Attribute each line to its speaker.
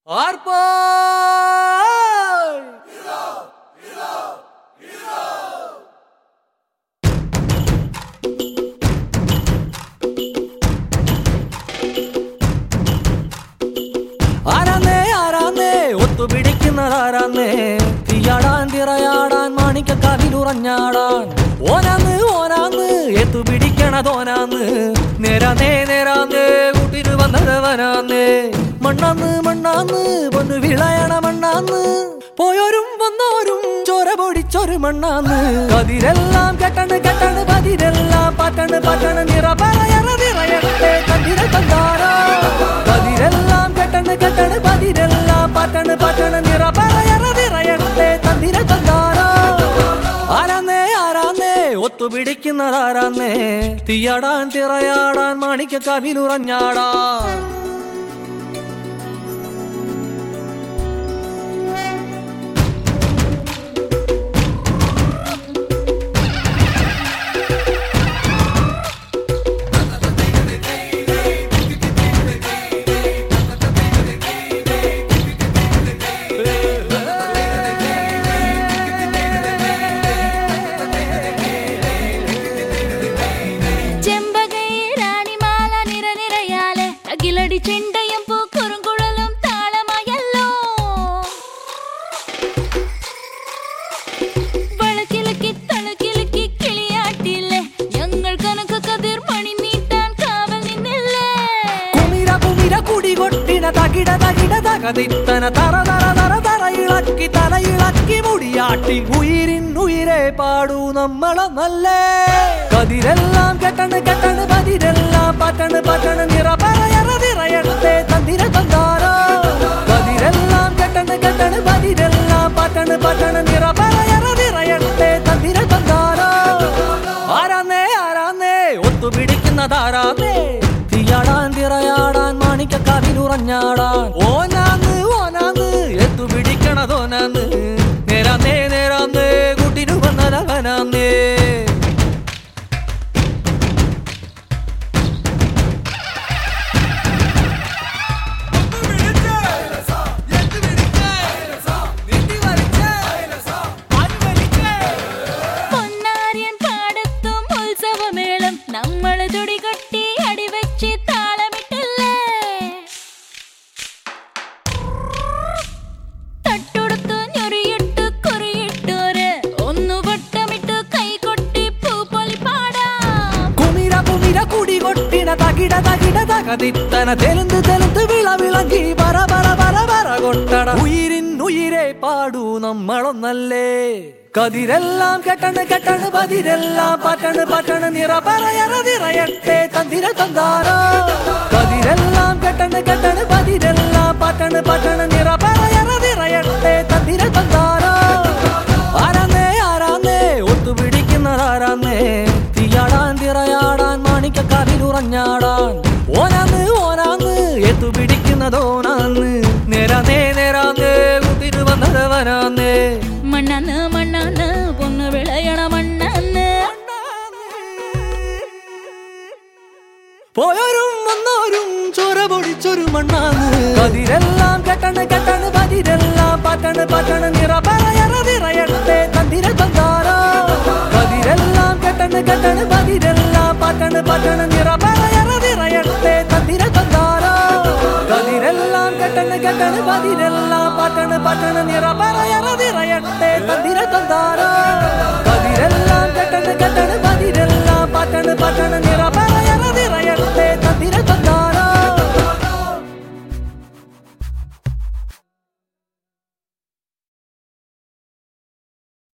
Speaker 1: ആർപ്പായ് ആരാന്നേ ആരാന്നേ ഒത്തുപിടിക്കുന്നതാരാന്നേ തീയാടാൻ തിറയാടാൻ മാണിക്ക കവിലുറഞ്ഞാടാൻ ഓനാന്ന് ഓനാന്ന് എത്തുപിടിക്കണതോനാന്ന് നേരാന്നേ നേരാന്നേ കൂട്ടിന് വന്നതവനാന്നേ മണ്ണാന്ന് മണ്ണാന്ന് പൊന്ന് വിളയണ മണ്ണാന്ന് പോയോരും വന്നോരും ചോര പൊടിച്ചൊരു മണ്ണാന്ന് കതിരെല്ലാം കെട്ടണ് കെട്ടണ് പതിരെല്ലാം പാറ്റണ് പാറ്റണ് നിറ പറയറ നിറയട്ടെ കതിര തന്താരോ കതിരെല്ലാം കെട്ടണ് കെട്ടണ് പതിരെല്ലാം പാറ്റണ് പാറ്റണ് നിറ പറയറ നിറയട്ടെ തന്തിര തന്താരോ ആരാന്നേ ആരാന്നേ ഒത്തുപിടിക്കുന്നതാരാന്നേ തീയാടാൻ തിറയാടാൻ മാണിക്ക കവിലുറഞ്ഞാടാൻ
Speaker 2: ചെമ്പകയിലാണിമാല നിരനിരയാലെ അകിലടി ചെണ്ടയും പൂക്കുറുങ്കുഴലും താളമായല്ലോ വളക്കിലക്കി തളക്കിലക്കി കിളിയാട്ടില്ലേ ഞങ്ങൾ കനക കതിർ മണി നീട്ടാൻ കാവൽ നിന്നില്ലേ
Speaker 1: കുമിര കുമിര കുടി കൊട്ടിന തകിട തകിട തകതിത്തന തറ തറ തറ തറ ഇളക്കി തല ഇളക്കി മുടിയാട്ടി ഉയിരിൻ ഉയിരെ പാടൂ നമ്മളെ നല്ലേ കതിരെല്ലാം കെട്ടണ് കെട്ടണ് പതിരെല്ലാം പാറ്റണ് പാറ്റണ് നിറ പറയറ നിറയട്ടെ തന്തിര തന്താരോ കതിരെല്ലാം കെട്ടണ് കെട്ടണ് പതിരെല്ലാം പാറ്റണ് പാറ്റണ് നിറ പറയറ നിറയട്ടെ തന്തിര തന്താരോ ആരാന്നേ ആരാന്നേ ഒത്തുപിടിക്കുന്നതാരാന്നേ തീയാടാൻ തിറയാടാൻ മാണിക്ക കവിലുറഞ്ഞാടാൻ ഓനാന്ന് ഓനാന്ന് എത്തുപിടിക്കണതോനാന്ന് നേരാന്നേ നേരാന്നേ കൂട്ടിനു വന്നതവനാന്നേ
Speaker 2: പൊന്നാരിയൻ പാടത്തും ഉത്സവമേളം നമ്മള് തുടികൊട്ടി അടിവെച്ച് താളമിട്ടില്ലേ തട്ടുടുത്ത് ഞൊറിയിട്ട് കുറിയിട്ടോര് ഒന്നു വട്ടമിട്ട് കൈകൊട്ടി പൂപ്പൊലി പാടാം
Speaker 1: കുമിര കുമിര കുടി കൊട്ടിന തകിട തകിട തകതിത്തന തെലുന്ത് തെലുന്ത് വിള വിളങ്ങി പറ പറ പറ പറ കൊട്ടട ഉയിരിൻ ഉയിരെ പാടൂ നമ്മളൊന്നല്ലേ കതിരെല്ലാം കെട്ടണ് കെട്ടണ് പതിരെല്ലാം പാറ്റണ് പാറ്റണ് നിറ പറയറ നിറയട്ടെ തന്തിര തന്താരോ കതിരെല്ലാം കെട്ടണ് കെട്ടണ് പതിരെല്ലാം പാറ്റണ് പാറ്റണ് നിറ പറയറ നിറയട്ടെ തന്തിര തന്താരോ ആരാന്നേ ആരാന്നേ ഒത്തുപിടിക്കുന്നതാരാന്നേ തീയാടാൻ തിറയാടാൻ മാണിക്ക കവിലുറഞ്ഞാടാൻ ഓനാന്ന് ഓനാന്ന് എത്തുപിടിക്കുന്നതോനാന്ന് നേരാന്നേ നേരാന്നേ കുതിര് വന്നതവനാന്നേ
Speaker 2: മണ്ണാന്ന് മണ്ണാന്ന് പൊന്ന് വിളയണ മണ്ണാന്ന്
Speaker 1: പോയോരും വന്നോരും ചോര പൊടിച്ചൊരു മണ്ണാന്ന് കതിരെല്ലാം കെട്ടണ് കെട്ടണ് പതിരെല്ലാം പാറ്റണ് പാറ്റണ് നിറ പറയറ നിറയട്ടെ തന്തിര തന്താരോ കതിരെല്ലാം കെട്ടണ് കെട്ടണ് പതിരെല്ലാം പാറ്റണ് പാറ്റണ് നിറ പറയറ നിറയട്ടെ തന്തിര തന്താരോ കതിരെല്ലാം കെട്ടണ് കെട്ടണ് പതിരെല്ലാം പാറ്റണ് പാറ്റണ് നിറ പറയറ നിറയട്ടെ തന്തിര തന്താരോ കതിരെല്ലാം കെട്ടണ് കെട്ടണ് പതിരെല്ലാം പാറ്റണ് പാറ്റണ്